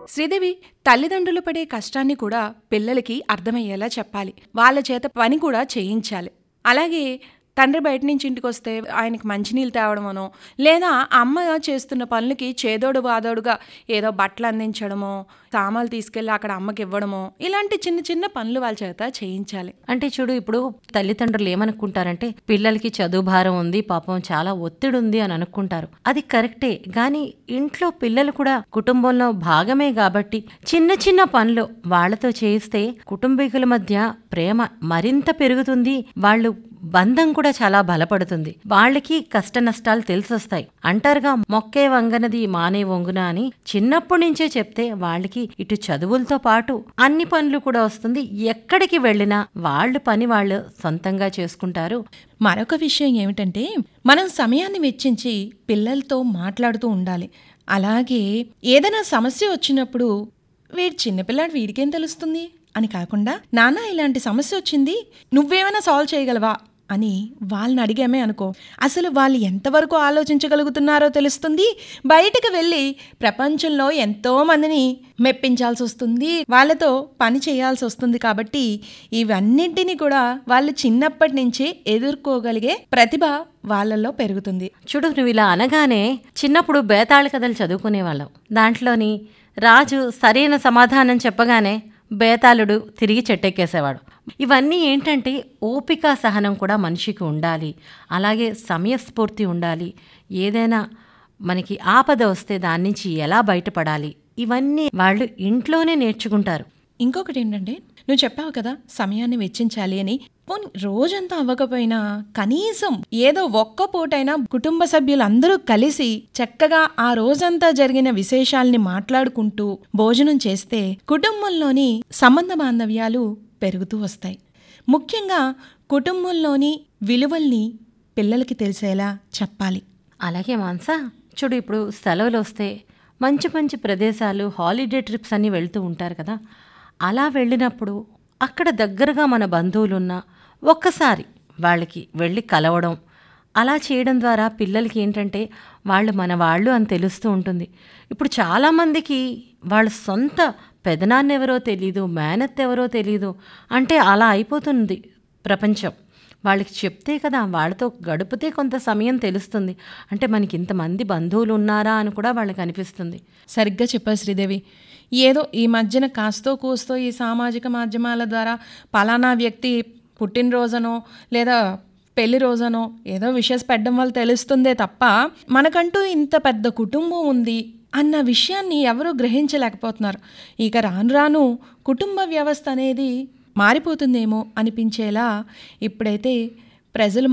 శ్రీదేవి తల్లిదండ్రులు పడే కష్టాన్ని కూడా పిల్లలకి అర్థమయ్యేలా చెప్పాలి వాళ్ళ చేత పని కూడా చేయించాలి అలాగే తండ్రి బయట నుంచి ఇంటికి వస్తే ఆయనకి మంచినీళ్ళు తేవడమనో లేదా అమ్మ చేస్తున్న పనులకి చేదోడు వాదోడుగా ఏదో బట్టలు అందించడమో సామాన్లు తీసుకెళ్ళి అక్కడ అమ్మకి ఇవ్వడమో ఇలాంటి చిన్న చిన్న పనులు వాళ్ళ చేత చేయించాలి అంటే చూడు ఇప్పుడు తల్లిదండ్రులు ఏమనుకుంటారంటే పిల్లలకి చదువు భారం ఉంది పాపం చాలా ఒత్తిడి ఉంది అని అనుకుంటారు అది కరెక్టే కానీ ఇంట్లో పిల్లలు కూడా కుటుంబంలో భాగమే కాబట్టి చిన్న చిన్న పనులు వాళ్ళతో చేయిస్తే కుటుంబీకుల మధ్య ప్రేమ మరింత పెరుగుతుంది వాళ్ళు బంధం కూడా చాలా బలపడుతుంది వాళ్ళకి కష్ట నష్టాలు తెలిసొస్తాయి అంటారుగా మొక్కే వంగనది మానే వంగున అని చిన్నప్పటి నుంచే చెప్తే వాళ్ళకి ఇటు చదువులతో పాటు అన్ని పనులు కూడా వస్తుంది ఎక్కడికి వెళ్ళినా వాళ్ళు పని వాళ్ళు సొంతంగా చేసుకుంటారు మరొక విషయం ఏమిటంటే మనం సమయాన్ని వెచ్చించి పిల్లలతో మాట్లాడుతూ ఉండాలి అలాగే ఏదైనా సమస్య వచ్చినప్పుడు వీడు చిన్నపిల్లాడు వీడికేం తెలుస్తుంది అని కాకుండా నాన్న ఇలాంటి సమస్య వచ్చింది నువ్వేమైనా సాల్వ్ చేయగలవా అని వాళ్ళని అడిగామే అనుకో అసలు వాళ్ళు ఎంతవరకు ఆలోచించగలుగుతున్నారో తెలుస్తుంది బయటకు వెళ్ళి ప్రపంచంలో ఎంతో మందిని మెప్పించాల్సి వస్తుంది వాళ్ళతో పని చేయాల్సి వస్తుంది కాబట్టి ఇవన్నింటినీ కూడా వాళ్ళు చిన్నప్పటి నుంచే ఎదుర్కోగలిగే ప్రతిభ వాళ్ళల్లో పెరుగుతుంది చూడు నువ్వు ఇలా అనగానే చిన్నప్పుడు బేతాళ కథలు చదువుకునేవాళ్ళం దాంట్లోని రాజు సరైన సమాధానం చెప్పగానే బేతాళుడు తిరిగి చెట్టెక్కేసేవాడు ఇవన్నీ ఏంటంటే ఓపిక సహనం కూడా మనిషికి ఉండాలి అలాగే సమయస్ఫూర్తి ఉండాలి ఏదైనా మనకి ఆపద వస్తే దాని నుంచి ఎలా బయటపడాలి ఇవన్నీ వాళ్ళు ఇంట్లోనే నేర్చుకుంటారు ఇంకొకటి ఏంటంటే నువ్వు చెప్పావు కదా సమయాన్ని వెచ్చించాలి అని పోనీ రోజంతా అవ్వకపోయినా కనీసం ఏదో ఒక్క పూటైనా కుటుంబ సభ్యులందరూ కలిసి చక్కగా ఆ రోజంతా జరిగిన విశేషాల్ని మాట్లాడుకుంటూ భోజనం చేస్తే కుటుంబంలోని సంబంధ బాంధవ్యాలు పెరుగుతూ వస్తాయి ముఖ్యంగా కుటుంబంలోని విలువల్ని పిల్లలకి తెలిసేలా చెప్పాలి అలాగే మాన్సా చూడు ఇప్పుడు సెలవులు వస్తే మంచి మంచి ప్రదేశాలు హాలిడే ట్రిప్స్ అన్నీ వెళ్తూ ఉంటారు కదా అలా వెళ్ళినప్పుడు అక్కడ దగ్గరగా మన బంధువులున్నా ఒక్కసారి వాళ్ళకి వెళ్ళి కలవడం అలా చేయడం ద్వారా పిల్లలకి ఏంటంటే వాళ్ళు మన వాళ్ళు అని తెలుస్తూ ఉంటుంది ఇప్పుడు చాలామందికి వాళ్ళ సొంత పెదనాన్న ఎవరో తెలీదు మేనత్ ఎవరో తెలీదు అంటే అలా అయిపోతుంది ప్రపంచం వాళ్ళకి చెప్తే కదా వాళ్ళతో గడిపితే కొంత సమయం తెలుస్తుంది అంటే మనకి ఇంతమంది బంధువులు ఉన్నారా అని కూడా వాళ్ళకి అనిపిస్తుంది సరిగ్గా చెప్పారు శ్రీదేవి ఏదో ఈ మధ్యన కాస్తో కూస్తో ఈ సామాజిక మాధ్యమాల ద్వారా పలానా వ్యక్తి పుట్టినరోజనో లేదా పెళ్లి రోజనో ఏదో విషయస్ పెట్టడం వల్ల తెలుస్తుందే తప్ప మనకంటూ ఇంత పెద్ద కుటుంబం ఉంది అన్న విషయాన్ని ఎవరూ గ్రహించలేకపోతున్నారు ఇక రాను రాను కుటుంబ వ్యవస్థ అనేది మారిపోతుందేమో అనిపించేలా ఇప్పుడైతే ప్రజలు